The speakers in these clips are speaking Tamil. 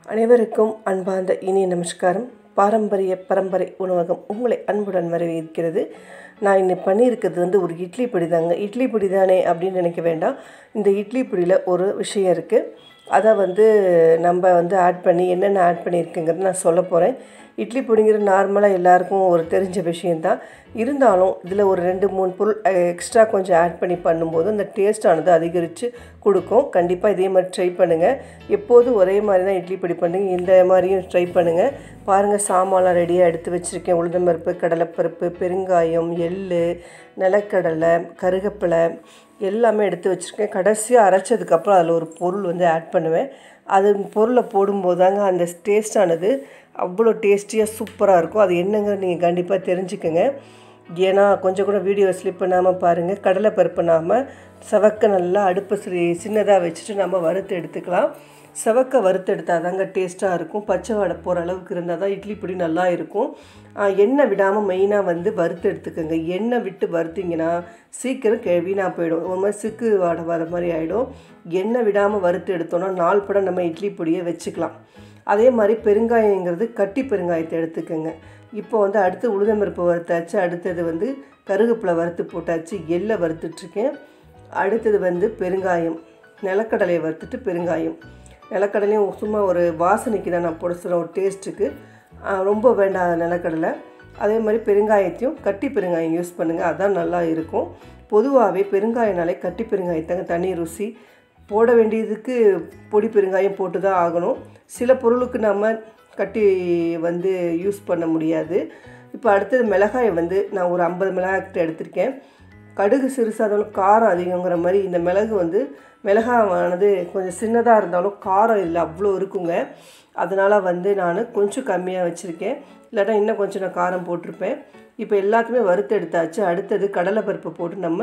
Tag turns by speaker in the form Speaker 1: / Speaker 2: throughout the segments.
Speaker 1: அனைவருக்கும் அன்பார்ந்த இனிய நமஸ்காரம் பாரம்பரிய பரம்பரை உணவகம் உங்களை அன்புடன் வரவேற்கிறது நான் இன்னைக்கு பண்ணியிருக்கிறது வந்து ஒரு இட்லி பொடி தாங்க இட்லி பொடி தானே அப்படின்னு நினைக்க வேண்டாம் இந்த இட்லி பொடியில் ஒரு விஷயம் இருக்குது அதை வந்து நம்ம வந்து ஆட் பண்ணி என்னென்ன ஆட் பண்ணியிருக்குங்கிறது நான் சொல்ல போகிறேன் இட்லி பொடிங்கிறது நார்மலாக எல்லாருக்கும் ஒரு தெரிஞ்ச விஷயந்தான் இருந்தாலும் இதில் ஒரு ரெண்டு மூணு பொருள் எக்ஸ்ட்ரா கொஞ்சம் ஆட் பண்ணி பண்ணும்போது அந்த டேஸ்டானது அதிகரித்து கொடுக்கும் கண்டிப்பாக இதே மாதிரி ட்ரை பண்ணுங்கள் எப்போதும் ஒரே மாதிரி தான் இட்லி பொடி பண்ணுங்க இந்த மாதிரியும் ட்ரை பண்ணுங்கள் பாருங்கள் சாமான்லாம் ரெடியாக எடுத்து வச்சுருக்கேன் உளுந்தம்பருப்பு கடலைப்பருப்பு பெருங்காயம் எள் நிலக்கடலை கருகப்பிலை எல்லாமே எடுத்து வச்சுருக்கேன் கடைசியாக அரைச்சதுக்கப்புறம் அதில் ஒரு பொருள் வந்து ஆட் பண்ணுவேன் அது பொருளை போடும்போது தாங்க அந்த டேஸ்டானது அவ்வளோ டேஸ்டியாக சூப்பராக இருக்கும் அது என்னங்க நீங்கள் கண்டிப்பாக தெரிஞ்சுக்கோங்க ஏன்னா கொஞ்சம் கூட வீடியோ ஸ்லிப் பண்ணாமல் பாருங்கள் கடலை பருப்பு நாம் செவக்க நல்லா அடுப்பு சிறி சின்னதாக வச்சுட்டு நம்ம வறுத்து எடுத்துக்கலாம் செவக்க வறுத்து எடுத்தால் தாங்க டேஸ்ட்டாக இருக்கும் பச்சை வாடை போகிற அளவுக்கு இருந்தால் தான் இட்லி பொடி நல்லா இருக்கும் எண்ணெய் விடாமல் மெயினாக வந்து வறுத்து எடுத்துக்கோங்க எண்ணெய் விட்டு வறுத்திங்கன்னா சீக்கிரம் கே வீணாக போயிடும் ஒரு மாதிரி சிக்கு வாடை வர மாதிரி ஆகிடும் எண்ணெய் விடாமல் வறுத்து எடுத்தோன்னா நாள் படம் நம்ம இட்லி பொடியை வச்சுக்கலாம் அதே மாதிரி பெருங்காயங்கிறது கட்டி பெருங்காயத்தை எடுத்துக்கோங்க இப்போ வந்து அடுத்து உளுதம்பருப்பு வறுத்தாச்சு அடுத்தது வந்து கருவேப்பிலை வறுத்து போட்டாச்சு எள்ளை வறுத்துட்ருக்கேன் அடுத்தது வந்து பெருங்காயம் நிலக்கடலையை வறுத்துட்டு பெருங்காயம் நிலக்கடலையும் சும்மா ஒரு வாசனைக்கு தான் நான் போட சொல்கிறேன் ஒரு டேஸ்ட்டுக்கு ரொம்ப வேண்டாம் நிலக்கடலை அதே மாதிரி பெருங்காயத்தையும் கட்டி பெருங்காயம் யூஸ் பண்ணுங்கள் அதான் நல்லா இருக்கும் பொதுவாகவே பெருங்காயனாலே கட்டி பெருங்காயத்தாங்க தனி ருசி போட வேண்டியதுக்கு பொடி பெருங்காயம் போட்டு தான் ஆகணும் சில பொருளுக்கு நம்ம கட்டி வந்து யூஸ் பண்ண முடியாது இப்போ அடுத்தது மிளகாயை வந்து நான் ஒரு ஐம்பது மிளகாய்கிட்ட எடுத்திருக்கேன் கடுகு சிறுசாக இருந்தாலும் காரம் அதிகங்கிற மாதிரி இந்த மிளகு வந்து மிளகாவானது கொஞ்சம் சின்னதாக இருந்தாலும் காரம் இல்லை அவ்வளோ இருக்குங்க அதனால் வந்து நான் கொஞ்சம் கம்மியாக வச்சுருக்கேன் இல்லாட்டா இன்னும் கொஞ்சம் நான் காரம் போட்டிருப்பேன் இப்போ எல்லாத்தையுமே வறுத்து எடுத்தாச்சு அடுத்தது கடலைப்பருப்பு போட்டு நம்ம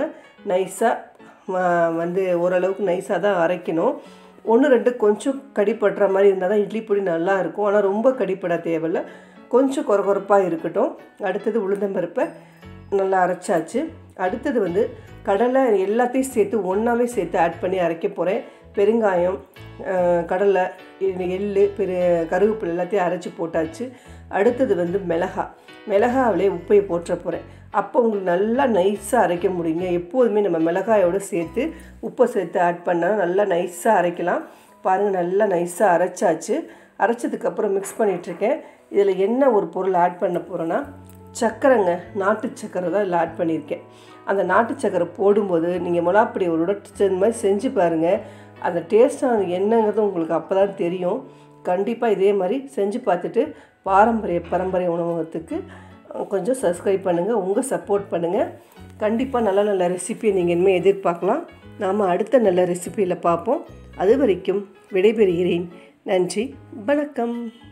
Speaker 1: நைஸாக வந்து ஓரளவுக்கு நைஸாக தான் அரைக்கணும் ஒன்று ரெண்டு கொஞ்சம் கடிப்படுற மாதிரி இருந்தால் தான் இட்லி பொடி நல்லா இருக்கும் ஆனால் ரொம்ப கடிப்பட தேவையில்ல கொஞ்சம் கொரகொரப்பாக இருக்கட்டும் அடுத்தது உளுந்தம்பருப்பை நல்லா அரைச்சாச்சு அடுத்தது வந்து கடலை எல்லாத்தையும் சேர்த்து ஒன்றாவே சேர்த்து ஆட் பண்ணி அரைக்க போகிறேன் பெருங்காயம் கடலை எள் பெரு கருவேப்பிலை எல்லாத்தையும் அரைச்சி போட்டாச்சு அடுத்தது வந்து மிளகா மிளகாவிலே உப்பையை போட்டுற போகிறேன் அப்போ உங்களுக்கு நல்லா நைஸாக அரைக்க முடியுங்க எப்போதுமே நம்ம மிளகாயோடு சேர்த்து உப்பை சேர்த்து ஆட் பண்ணால் நல்லா நைஸாக அரைக்கலாம் பாருங்கள் நல்லா நைஸாக அரைச்சாச்சு அரைச்சதுக்கப்புறம் மிக்ஸ் பண்ணிகிட்ருக்கேன் இதில் என்ன ஒரு பொருள் ஆட் பண்ண போகிறேன்னா சக்கரைங்க நாட்டு சக்கரை தான் இதில் ஆட் பண்ணியிருக்கேன் அந்த நாட்டு சக்கரை போடும்போது நீங்கள் மிளாப்பொடி ஒரு உடட்டு மாதிரி செஞ்சு பாருங்கள் அந்த டேஸ்ட்டான என்னங்கிறது உங்களுக்கு அப்போ தான் தெரியும் கண்டிப்பாக இதே மாதிரி செஞ்சு பார்த்துட்டு பாரம்பரிய பரம்பரை உணவகத்துக்கு கொஞ்சம் சப்ஸ்கிரைப் பண்ணுங்கள் உங்கள் சப்போர்ட் பண்ணுங்கள் கண்டிப்பாக நல்ல நல்ல ரெசிபியை நீங்கள் இனிமேல் எதிர்பார்க்கலாம் நாம் அடுத்த நல்ல ரெசிபியில் பார்ப்போம் அது வரைக்கும் விடைபெறுகிறேன் நன்றி வணக்கம்